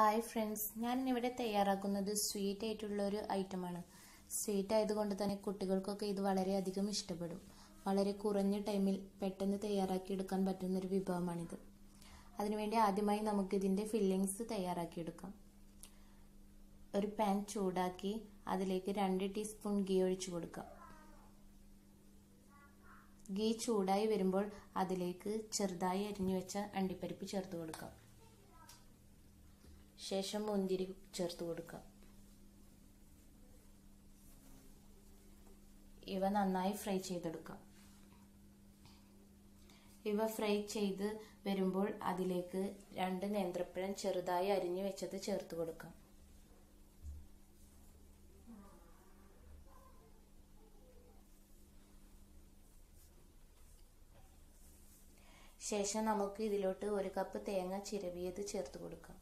Hi friends ഞാൻ ഇവിടെ തയ്യാറാക്കുന്നത് സ്വീറ്റ് ആയിട്ടുള്ള ഒരു ഐറ്റമാണ് സ്വീറ്റ് ആയതുകൊണ്ട് തന്നെ കുട്ടികൾക്കൊക്കെ ഇത് വളരെയധികം ഇഷ്ടപ്പെടും വളരെ കുറഞ്ഞ ടൈമിൽ പെട്ടെന്ന് തയ്യാറാക്കിയെടുക്കാൻ പറ്റുന്ന ഒരു വിഭവമാണിത് അതിനുവേണ്ടി ആദ്യമായി നമുക്ക് ഇതിൻ്റെ ഫില്ലിങ്സ് തയ്യാറാക്കിയെടുക്കാം ഒരു പാൻ ചൂടാക്കി അതിലേക്ക് രണ്ട് ടീസ്പൂൺ ഗീ ഒഴിച്ചു കൊടുക്കാം ഗീ ചൂടായി വരുമ്പോൾ അതിലേക്ക് ചെറുതായി അരിഞ്ഞു വെച്ച അണ്ടിപ്പരിപ്പ് ചേർത്ത് കൊടുക്കാം ശേഷം മുന്തിരി ചേർത്ത് കൊടുക്കാം ഇവ നന്നായി ഫ്രൈ ചെയ്തെടുക്കാം ഇവ ഫ്രൈ ചെയ്ത് വരുമ്പോൾ അതിലേക്ക് രണ്ട് നേന്ത്രപ്പഴം ചെറുതായി അരിഞ്ഞു വെച്ചത് ചേർത്ത് കൊടുക്കാം ശേഷം നമുക്ക് ഇതിലോട്ട് ഒരു കപ്പ് തേങ്ങ ചിരവിയത് ചേർത്ത് കൊടുക്കാം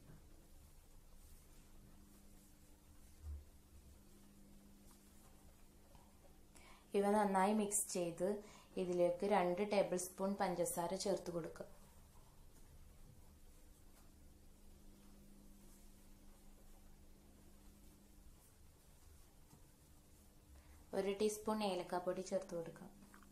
ഇവ നന്നായി മിക്സ് ചെയ്ത് ഇതിലേക്ക് രണ്ട് ടേബിൾ സ്പൂൺ പഞ്ചസാര ചേർത്ത് കൊടുക്കുക ഒരു ടീസ്പൂൺ ഏലക്കാപ്പൊടി ചേർത്ത് കൊടുക്കാം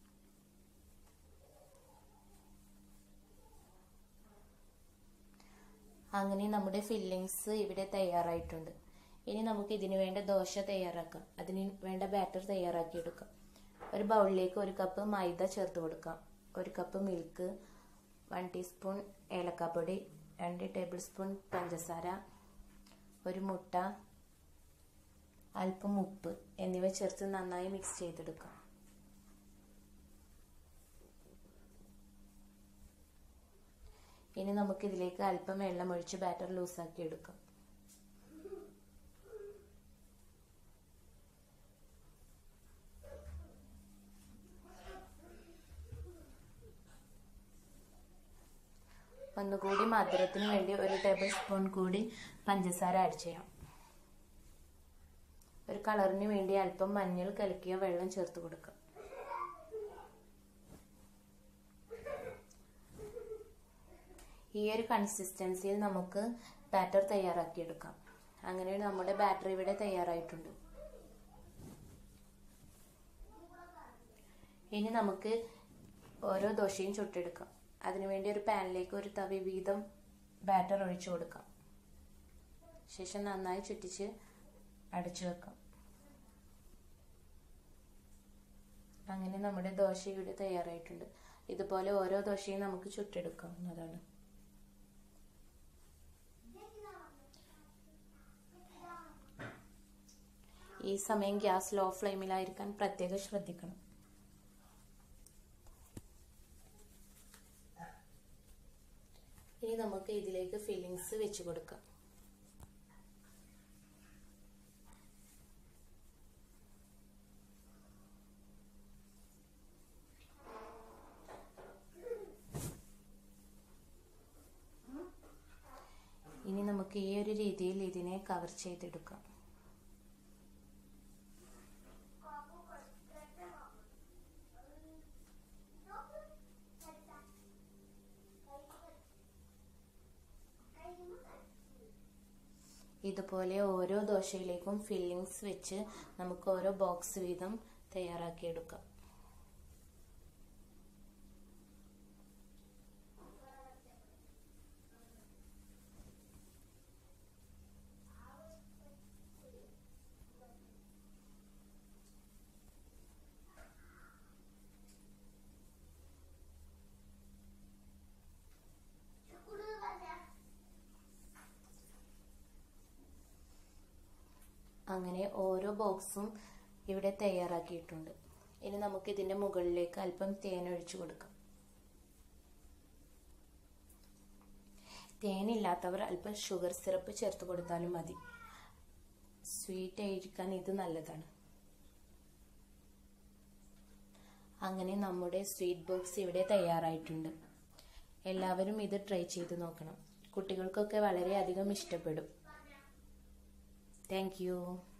അങ്ങനെ നമ്മുടെ ഫില്ലിങ്സ് ഇവിടെ തയ്യാറായിട്ടുണ്ട് ഇനി നമുക്ക് ഇതിനു വേണ്ട ദോശ തയ്യാറാക്കാം അതിന് വേണ്ട ബാറ്റർ തയ്യാറാക്കിയെടുക്കാം ഒരു ബൗളിലേക്ക് ഒരു കപ്പ് മൈദ ചേർത്ത് കൊടുക്കാം ഒരു കപ്പ് മിൽക്ക് വൺ ടീസ്പൂൺ ഏലക്കാപ്പൊടി രണ്ട് ടേബിൾ സ്പൂൺ പഞ്ചസാര ഒരു മുട്ട അല്പം ഉപ്പ് എന്നിവ ചേർത്ത് നന്നായി മിക്സ് ചെയ്തെടുക്കാം ഇനി നമുക്ക് ഇതിലേക്ക് അല്പം വെള്ളം ഒഴിച്ച് ബാറ്റർ ലൂസാക്കി എടുക്കാം ഒന്നുകൂടി മധുരത്തിന് വേണ്ടി ഒരു ടേബിൾ സ്പൂൺ കൂടി പഞ്ചസാര ആഡ് ചെയ്യാം ഒരു കളറിന് വേണ്ടി അല്പം മഞ്ഞൾ കലക്കിയ വെള്ളം ചേർത്ത് കൊടുക്കാം ഈ ഒരു കൺസിസ്റ്റൻസിയിൽ നമുക്ക് ബാറ്റർ തയ്യാറാക്കിയെടുക്കാം അങ്ങനെ നമ്മുടെ ബാറ്റർ ഇവിടെ തയ്യാറായിട്ടുണ്ട് ഇനി നമുക്ക് ഓരോ ദോശയും ചുട്ടെടുക്കാം അതിനുവേണ്ടി ഒരു പാനിലേക്ക് ഒരു തവി വീതം ബാറ്റർ ഒഴിച്ചു കൊടുക്കാം ശേഷം നന്നായി ചുറ്റിച്ച് അടച്ചു വെക്കാം അങ്ങനെ നമ്മുടെ ദോശ ഇവിടെ തയ്യാറായിട്ടുണ്ട് ഇതുപോലെ ഓരോ ദോശയും നമുക്ക് ചുട്ടെടുക്കാവുന്നതാണ് ഈ സമയം ഗ്യാസ് ലോ ഫ്ലെയിമിലായിരിക്കാൻ പ്രത്യേകം ശ്രദ്ധിക്കണം ഇനി നമുക്ക് ഇതിലേക്ക് ഫില്ലിങ്സ് വെച്ച് കൊടുക്കാം ഇനി നമുക്ക് ഈ ഒരു രീതിയിൽ ഇതിനെ കവർ ചെയ്തെടുക്കാം ഇതുപോലെ ഓരോ ദോശയിലേക്കും ഫില്ലിങ്സ് വെച്ച് നമുക്ക് ഓരോ ബോക്സ് വീതം തയ്യാറാക്കിയെടുക്കാം അങ്ങനെ ഓരോ ബോക്സും ഇവിടെ തയ്യാറാക്കിയിട്ടുണ്ട് ഇനി നമുക്ക് ഇതിന്റെ മുകളിലേക്ക് അല്പം തേൻ ഒഴിച്ചു കൊടുക്കാം തേനില്ലാത്തവർ അല്പം ഷുഗർ സിറപ്പ് ചേർത്ത് കൊടുത്താലും മതി സ്വീറ്റ് ആയിരിക്കാൻ ഇത് നല്ലതാണ് അങ്ങനെ നമ്മുടെ സ്വീറ്റ് ബോക്സ് ഇവിടെ തയ്യാറായിട്ടുണ്ട് എല്ലാവരും ഇത് ട്രൈ ചെയ്ത് നോക്കണം കുട്ടികൾക്കൊക്കെ വളരെയധികം ഇഷ്ടപ്പെടും Thank you.